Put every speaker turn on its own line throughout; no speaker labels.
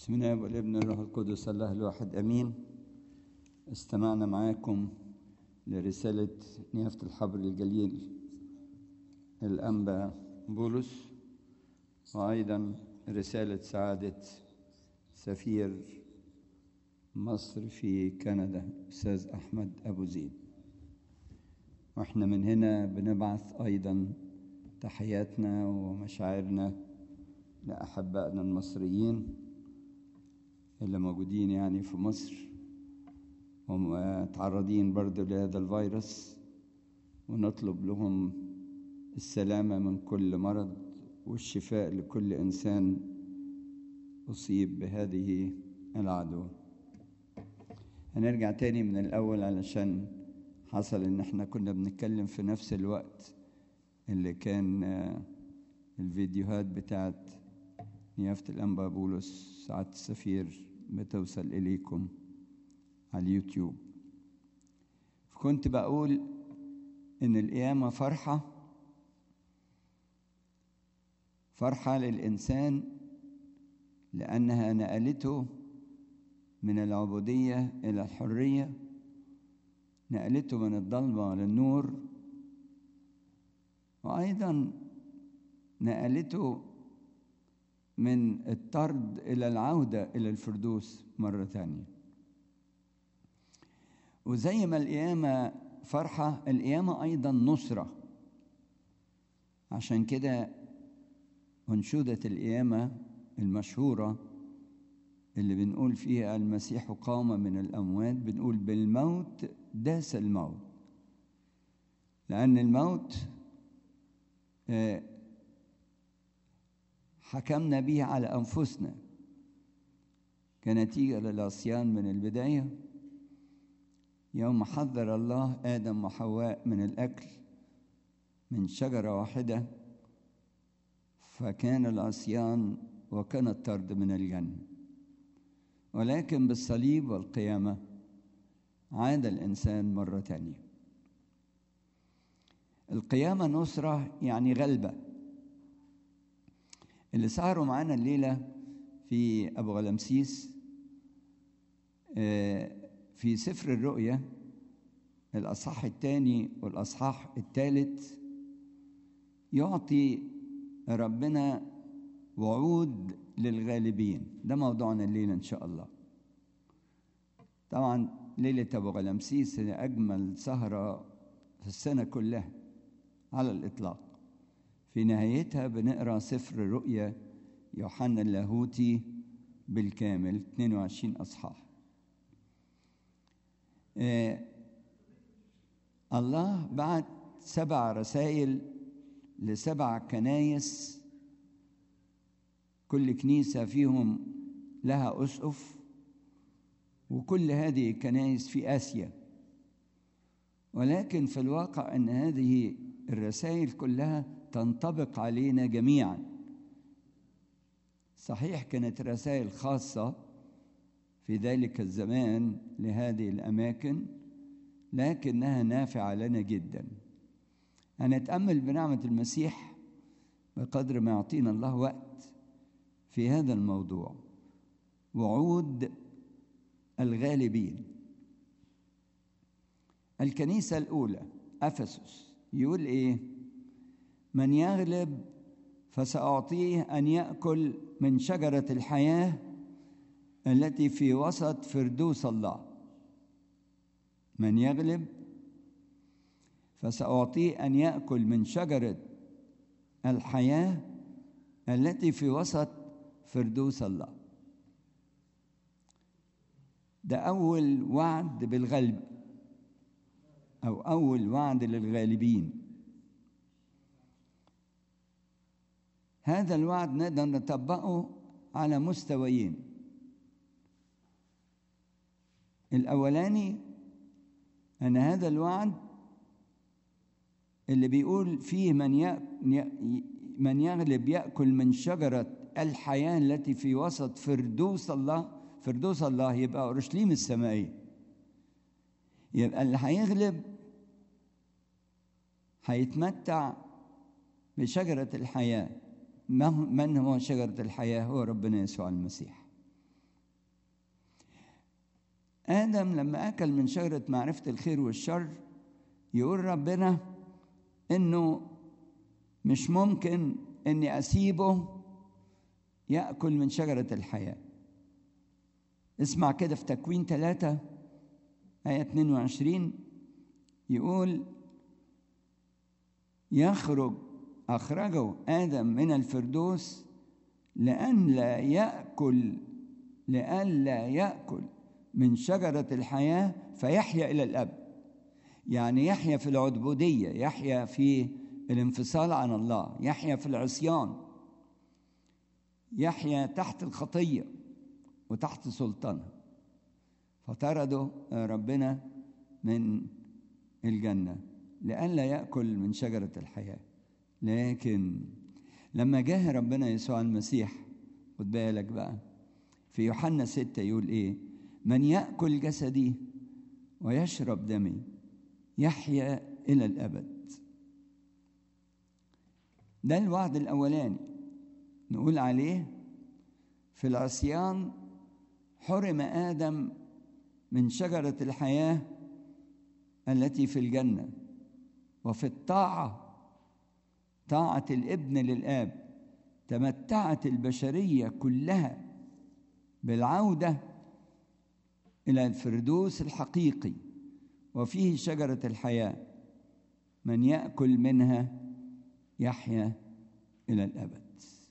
بسم الله والابن الروح القدس الله الواحد امين استمعنا معاكم لرسالة نيافة الحبر الجليل الأنبا بولس وأيضا رسالة سعادة سفير مصر في كندا أستاذ أحمد أبو زيد وإحنا من هنا بنبعث أيضا تحياتنا ومشاعرنا لأحبائنا المصريين اللي موجودين يعني في مصر ومتعرضين برضه لهذا الفيروس ونطلب لهم السلامة من كل مرض والشفاء لكل إنسان أصيب بهذه العدوى هنرجع تاني من الأول علشان حصل إن إحنا كنا بنتكلم في نفس الوقت اللي كان الفيديوهات بتاعت نيافة الأنبا بولس ساعة السفير بتوصل إليكم على اليوتيوب فكنت بقول إن القيامة فرحة فرحة للإنسان لأنها نقلته من العبودية إلى الحرية نقلته من الضلمة للنور وأيضا نقلته من الطرد إلى العودة إلى الفردوس مرة ثانية وزي ما القيامة فرحة القيامة أيضا نصرة عشان كده أنشودة القيامة المشهورة اللي بنقول فيها المسيح قام من الأموات بنقول بالموت داس الموت لأن الموت حكمنا به على أنفسنا كنتيجة للعصيان من البداية يوم حذر الله آدم وحواء من الأكل من شجرة واحدة فكان العصيان وكان الطرد من الجنة ولكن بالصليب والقيامة عاد الإنسان مرة تانية القيامة نصرة يعني غلبة اللي سهروا معانا الليلة في أبو غلمسيس في سفر الرؤيا الأصحاح الثاني والأصحاح الثالث يعطي ربنا وعود للغالبين ده موضوعنا الليلة إن شاء الله طبعا ليلة أبو غلمسيس هي أجمل سهرة في السنة كلها على الإطلاق في نهايتها بنقرا سفر رؤيا يوحنا اللاهوتي بالكامل 22 اصحاح آه الله بعت سبع رسائل لسبع كنايس كل كنيسة فيهم لها أسقف وكل هذه الكنائس في آسيا ولكن في الواقع أن هذه الرسائل كلها تنطبق علينا جميعا صحيح كانت رسائل خاصة في ذلك الزمان لهذه الأماكن لكنها نافعة لنا جدا هنتأمل بنعمة المسيح بقدر ما يعطينا الله وقت في هذا الموضوع وعود الغالبين الكنيسة الأولى أفسس يقول إيه؟ من يغلب فسأعطيه أن يأكل من شجرة الحياة التي في وسط فردوس الله من يغلب فسأعطيه أن يأكل من شجرة الحياة التي في وسط فردوس الله ده أول وعد بالغلب أو أول وعد للغالبين هذا الوعد نقدر نطبقه على مستويين الأولاني أن هذا الوعد اللي بيقول فيه من من يغلب يأكل من شجرة الحياة التي في وسط فردوس الله فردوس الله يبقى أورشليم السمائية يبقى اللي هيغلب هيتمتع بشجرة الحياة من هو شجرة الحياة هو ربنا يسوع المسيح آدم لما أكل من شجرة معرفة الخير والشر يقول ربنا إنه مش ممكن إني أسيبه يأكل من شجرة الحياة اسمع كده في تكوين ثلاثة آية 22 يقول يخرج أخرجه آدم من الفردوس لأن لا يأكل لأن لا يأكل من شجرة الحياة فيحيا إلى الأبد يعني يحيا في العبودية يحيا في الانفصال عن الله يحيا في العصيان يحيا تحت الخطية وتحت سلطانها فطرده ربنا من الجنة لئلا يأكل من شجرة الحياة لكن لما جه ربنا يسوع المسيح خد بالك بقى في يوحنا ستة يقول إيه من يأكل جسدي ويشرب دمي يحيا إلى الأبد ده الوعد الأولاني نقول عليه في العصيان حرم آدم من شجرة الحياة التي في الجنة وفي الطاعة طاعة الابن للآب تمتعت البشرية كلها بالعودة إلى الفردوس الحقيقي وفيه شجرة الحياة من يأكل منها يحيا إلى الأبد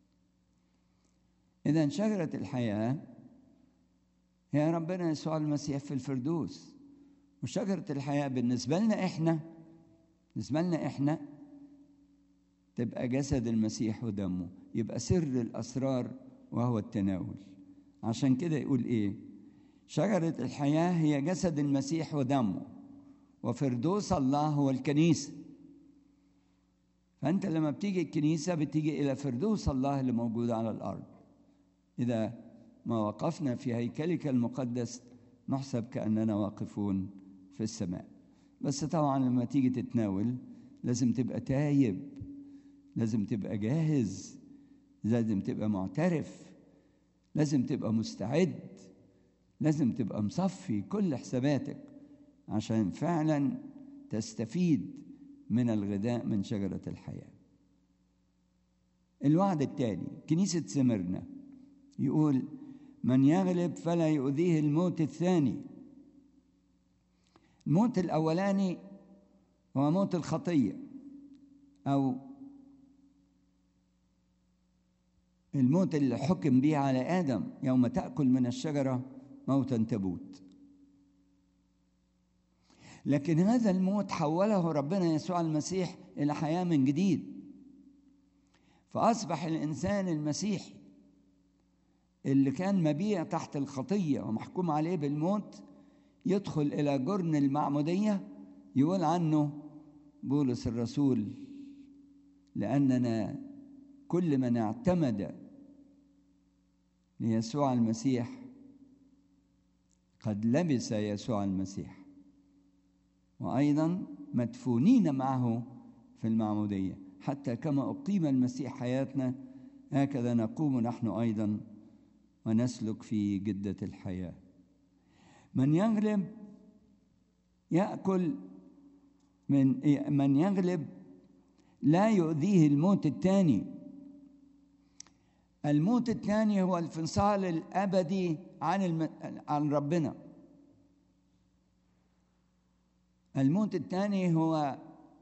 إذا شجرة الحياة هي ربنا يسوع المسيح في الفردوس وشجرة الحياة بالنسبة لنا إحنا بالنسبة لنا إحنا تبقى جسد المسيح ودمه يبقى سر الأسرار وهو التناول عشان كده يقول إيه شجرة الحياة هي جسد المسيح ودمه وفردوس الله هو الكنيسة فأنت لما بتيجي الكنيسة بتيجي إلى فردوس الله اللي موجود على الأرض إذا ما وقفنا في هيكلك المقدس نحسب كأننا واقفون في السماء بس طبعا لما تيجي تتناول لازم تبقى تايب لازم تبقى جاهز لازم تبقى معترف لازم تبقى مستعد لازم تبقى مصفي كل حساباتك عشان فعلا تستفيد من الغذاء من شجرة الحياة الوعد التالي كنيسة سمرنا يقول من يغلب فلا يؤذيه الموت الثاني الموت الأولاني هو موت الخطية أو الموت اللي حكم به على آدم يوم تأكل من الشجرة موتا تبوت لكن هذا الموت حوله ربنا يسوع المسيح إلى حياة من جديد فأصبح الإنسان المسيحي اللي كان مبيع تحت الخطية ومحكوم عليه بالموت يدخل إلى جرن المعمودية يقول عنه بولس الرسول لأننا كل من اعتمد ليسوع المسيح قد لبس يسوع المسيح وأيضا مدفونين معه في المعمودية حتى كما أقيم المسيح حياتنا هكذا نقوم نحن أيضا ونسلك في جدة الحياة من يغلب يأكل من من يغلب لا يؤذيه الموت الثاني الموت الثاني هو الانفصال الأبدي عن الم... عن ربنا الموت الثاني هو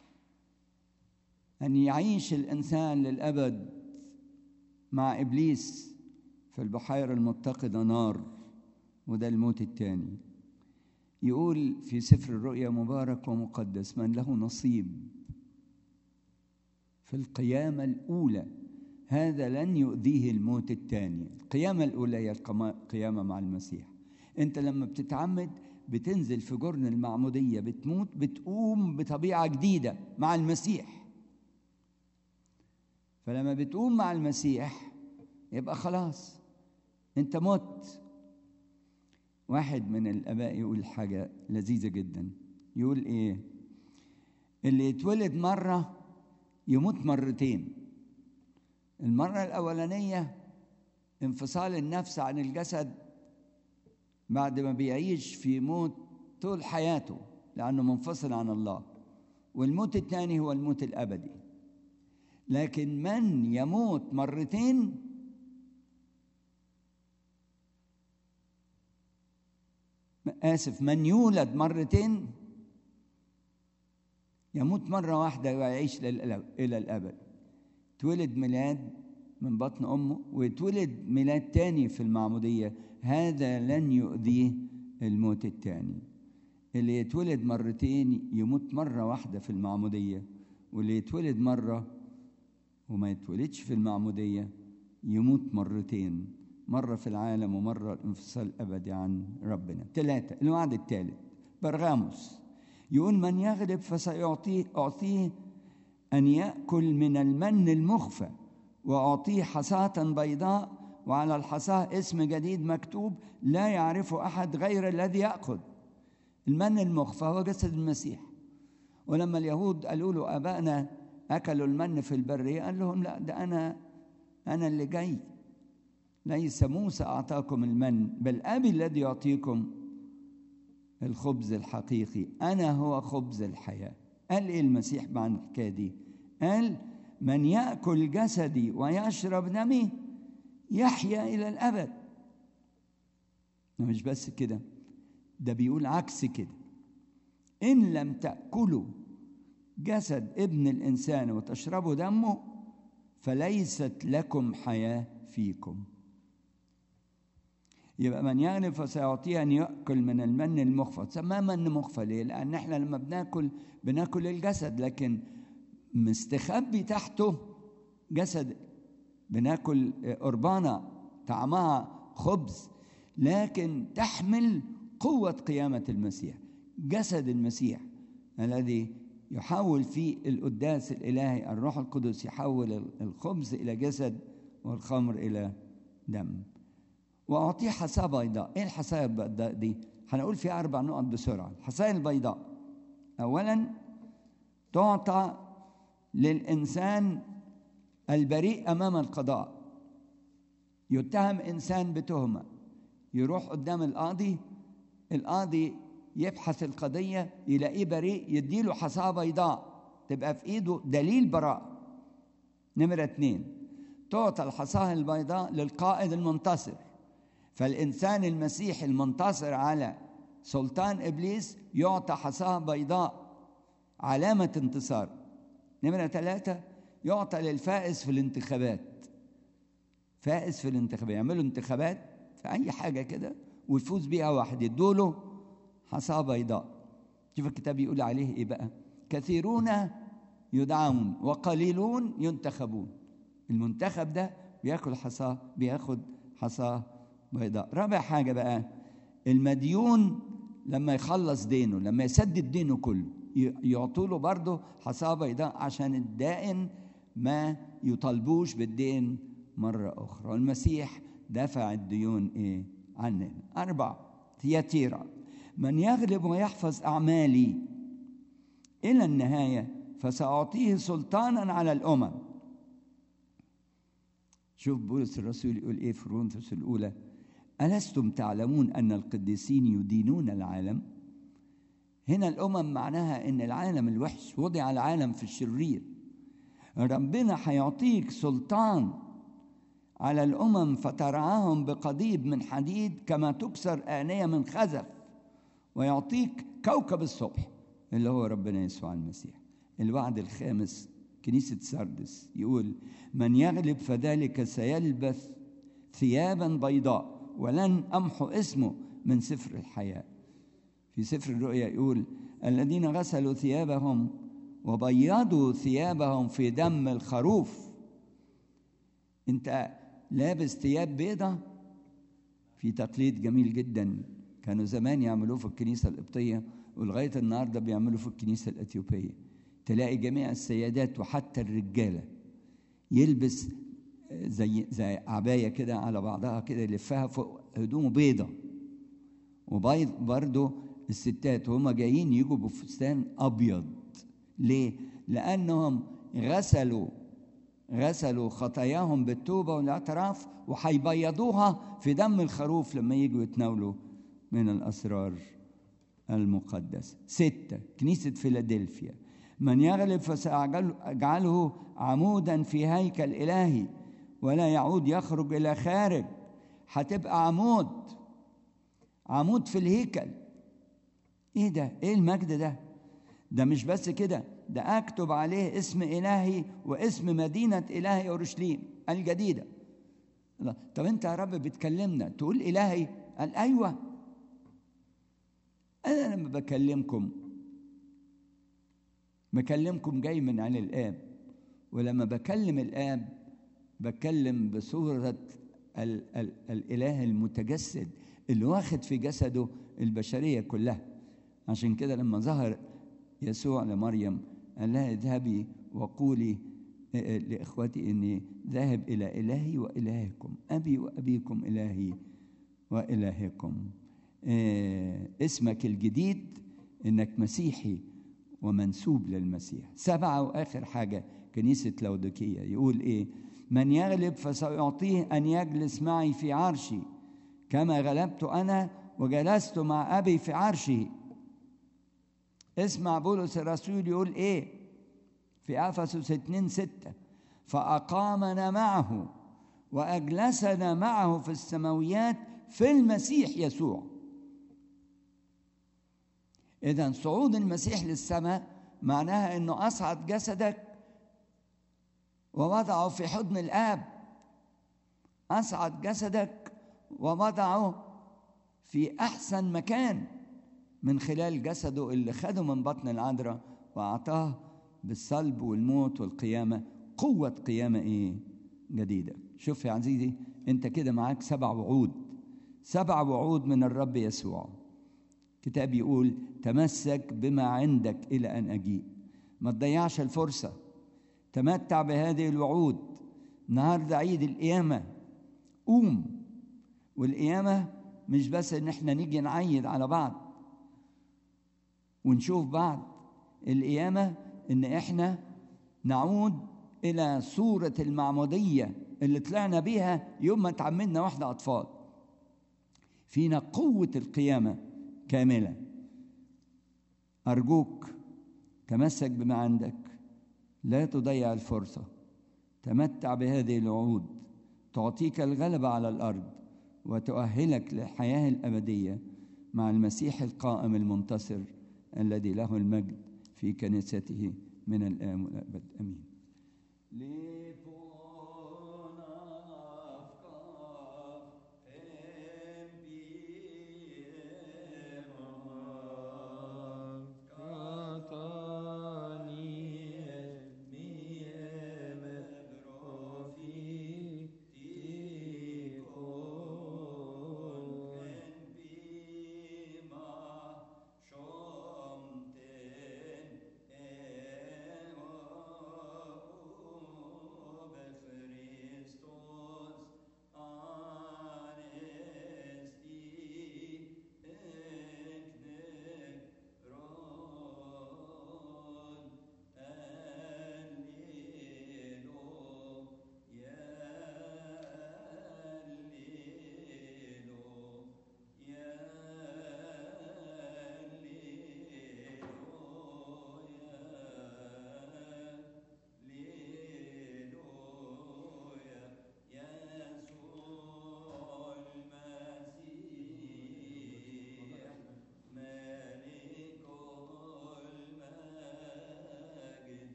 أن يعيش الإنسان للأبد مع إبليس في البحيرة المتقدة نار وده الموت الثاني يقول في سفر الرؤيا مبارك ومقدس من له نصيب في القيامة الأولى هذا لن يؤذيه الموت الثاني القيامة الأولى هي القيامة مع المسيح أنت لما بتتعمد بتنزل في جرن المعمودية بتموت بتقوم بطبيعة جديدة مع المسيح فلما بتقوم مع المسيح يبقى خلاص انت مت واحد من الاباء يقول حاجه لذيذه جدا يقول ايه اللي يتولد مره يموت مرتين المره الاولانيه انفصال النفس عن الجسد بعد ما بيعيش في موت طول حياته لأنه منفصل عن الله والموت الثاني هو الموت الأبدي لكن من يموت مرتين آسف من يولد مرتين يموت مرة واحدة ويعيش إلى الأبد تولد ميلاد من بطن أمه ويتولد ميلاد تاني في المعمودية هذا لن يؤذيه الموت التاني اللي يتولد مرتين يموت مرة واحدة في المعمودية واللي يتولد مرة وما يتولدش في المعمودية يموت مرتين مرة في العالم ومرة الانفصال الأبدي عن ربنا ثلاثة الوعد الثالث برغاموس يقول من يغلب فسيعطيه أعطيه أن يأكل من المن المخفى وأعطيه حصاة بيضاء وعلى الحصاة اسم جديد مكتوب لا يعرفه أحد غير الذي يأخذ المن المخفى هو جسد المسيح ولما اليهود قالوا له أبائنا أكلوا المن في البرية قال لهم لا ده أنا أنا اللي جاي ليس موسى أعطاكم المن بل أبي الذي يعطيكم الخبز الحقيقي أنا هو خبز الحياة قال إيه المسيح مع الحكاية دي قال من يأكل جسدي ويشرب دمي يحيا إلى الأبد مش بس كده ده بيقول عكس كده إن لم تأكلوا جسد ابن الإنسان وتشربوا دمه فليست لكم حياة فيكم يبقى من يغلب فسيعطيه أن يأكل من المن المخفى سماه من مخفى ليه؟ لأن احنا لما بناكل بناكل الجسد لكن مستخبي تحته جسد بناكل قربانة طعمها خبز لكن تحمل قوة قيامة المسيح جسد المسيح الذي يحول فيه القداس الإلهي الروح القدس يحول الخبز إلى جسد والخمر إلى دم وأعطيه حصاة بيضاء إيه الحصاية البيضاء دي؟ هنقول فيها أربع نقط بسرعة الحصاية البيضاء أولا تعطى للإنسان البريء أمام القضاء يتهم إنسان بتهمة يروح قدام القاضي القاضي يبحث القضية يلاقيه بريء يديله حصاة بيضاء تبقى في إيده دليل براءة نمرة اتنين تعطى الحصاة البيضاء للقائد المنتصر فالإنسان المسيحي المنتصر على سلطان إبليس يعطى حصاة بيضاء علامة انتصار نمرة ثلاثة يعطى للفائز في الانتخابات فائز في الانتخابات يعملوا انتخابات في أي حاجة كده ويفوز بيها واحد يدوله حصاة بيضاء شوف الكتاب يقول عليه إيه بقى كثيرون يدعون وقليلون ينتخبون المنتخب ده بياكل حصاة بياخد حصاة بيضاء رابع حاجة بقى المديون لما يخلص دينه لما يسدد دينه كله يعطوا له برضه حصاة بيضاء عشان الدائن ما يطالبوش بالدين مرة أخرى والمسيح دفع الديون إيه عننا أربعة ثياتيرا من يغلب ويحفظ أعمالي إلى النهاية فسأعطيه سلطانا على الأمم شوف بولس الرسول يقول إيه في رونثوس الأولى ألستم تعلمون أن القديسين يدينون العالم هنا الأمم معناها إن العالم الوحش وضع العالم في الشرير ربنا هيعطيك سلطان على الأمم فترعاهم بقضيب من حديد كما تكسر آنية من خزف ويعطيك كوكب الصبح اللي هو ربنا يسوع المسيح الوعد الخامس كنيسة سردس يقول من يغلب فذلك سيلبث ثيابا بيضاء ولن أمحو اسمه من سفر الحياة في سفر الرؤيا يقول الذين غسلوا ثيابهم وبيضوا ثيابهم في دم الخروف انت لابس ثياب بيضة في تقليد جميل جدا كانوا زمان يعملوه في الكنيسة القبطية ولغاية النهاردة بيعملوه في الكنيسة الأثيوبية تلاقي جميع السيدات وحتى الرجالة يلبس زي زي عباية كده على بعضها كده يلفها فوق هدومه بيضة وبيض برضه الستات وهم جايين يجوا بفستان أبيض ليه؟ لأنهم غسلوا غسلوا خطاياهم بالتوبة والاعتراف وهيبيضوها في دم الخروف لما يجوا يتناولوا من الأسرار المقدسة ستة كنيسة فيلادلفيا من يغلب فسأجعله عمودا في هيكل إلهي ولا يعود يخرج إلى خارج هتبقى عمود عمود في الهيكل ايه ده ايه المجد ده ده مش بس كده ده اكتب عليه اسم الهي واسم مدينه الهي اورشليم الجديده الله. طب انت يا رب بتكلمنا تقول الهي قال ايوه انا لما بكلمكم بكلمكم جاي من عن الاب ولما بكلم الاب بتكلم بصوره ال ال الاله المتجسد اللي واخد في جسده البشريه كلها عشان كده لما ظهر يسوع لمريم قال لها اذهبي وقولي لاخوتي اني ذاهب الى الهي والهكم ابي وابيكم الهي والهكم اسمك الجديد انك مسيحي ومنسوب للمسيح سبعه واخر حاجه كنيسه لودكيه يقول ايه من يغلب فسيعطيه ان يجلس معي في عرشي كما غلبت انا وجلست مع ابي في عرشه اسمع بولس الرسول يقول ايه في افسس 2 6 فاقامنا معه واجلسنا معه في السماويات في المسيح يسوع اذا صعود المسيح للسماء معناها انه اصعد جسدك ووضعه في حضن الاب اصعد جسدك ووضعه في احسن مكان من خلال جسده اللي خده من بطن العذراء واعطاه بالصلب والموت والقيامه قوه قيامه ايه جديده شوف يا عزيزي انت كده معاك سبع وعود سبع وعود من الرب يسوع كتاب يقول تمسك بما عندك الى ان اجيء ما تضيعش الفرصه تمتع بهذه الوعود النهارده عيد القيامه قوم والقيامه مش بس ان احنا نيجي نعيد على بعض ونشوف بعض القيامه ان احنا نعود الى صوره المعموديه اللي طلعنا بيها يوم ما اتعمدنا واحنا اطفال فينا قوه القيامه كامله ارجوك تمسك بما عندك لا تضيع الفرصه تمتع بهذه الوعود تعطيك الغلبه على الارض وتؤهلك للحياه الابديه مع المسيح القائم المنتصر الذي له المجد في كنيسته من الان والابد امين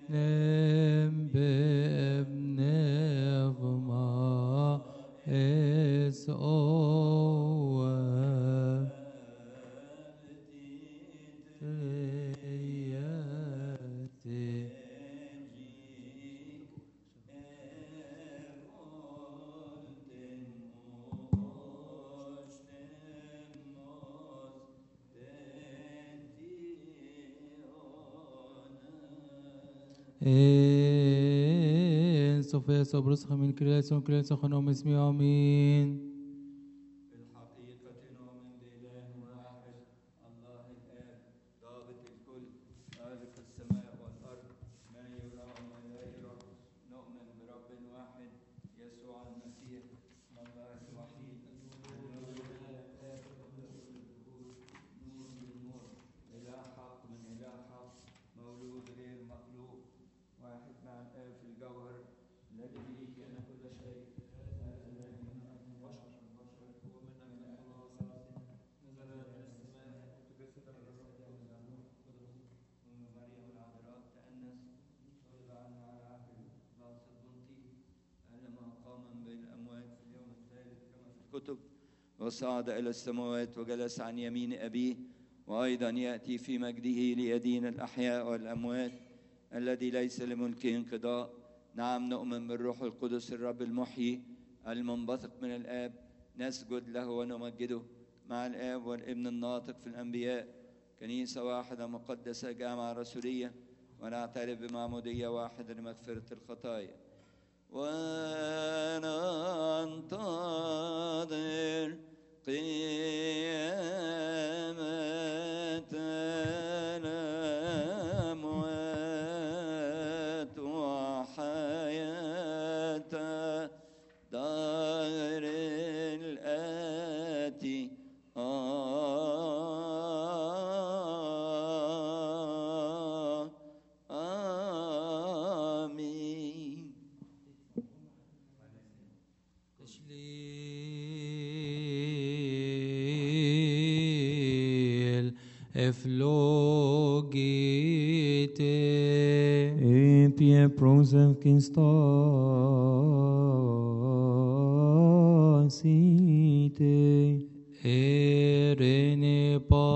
Nem bebnevma es owe Teyati En Sofia Sobros Hamin Kreason Kreason Hanom Ismi Amin
بالحقيقة نؤمن بإله واحد الله الآب ضابط الكل خالق السماء والأرض ما يرى وما لا يرى نؤمن برب واحد يسوع المسيح ابن الله الوحيد نور من الآب نور من نور إله حق من إله حق مولود غير مخلوق واحد مع الآب في الجوهر الذي به كان كل شيء هذا الذي من بشر البشر هو من الخلاص نزل من السماء وتجسد الرب ومن مريم العذراء تأنس صلب عنا على عهد باص البنطي ألم قاما بين الأموات في اليوم الثالث كما في الكتب وصعد إلى السماوات وجلس عن يمين أبيه وأيضا يأتي في مجده ليدين الأحياء والأموات الذي ليس لملكه انقضاء نعم نؤمن بالروح القدس الرب المحيي المنبثق من الآب نسجد له ونمجده مع الآب والابن الناطق في الأنبياء كنيسة واحدة مقدسة جامعة رسولية ونعترف بمعمودية واحدة لمغفرة الخطايا وننتظر قيامة الأموات وحياة دار الآتي آه آمين
Tashliel eflogite
Empie prosem kinstasite
erene pa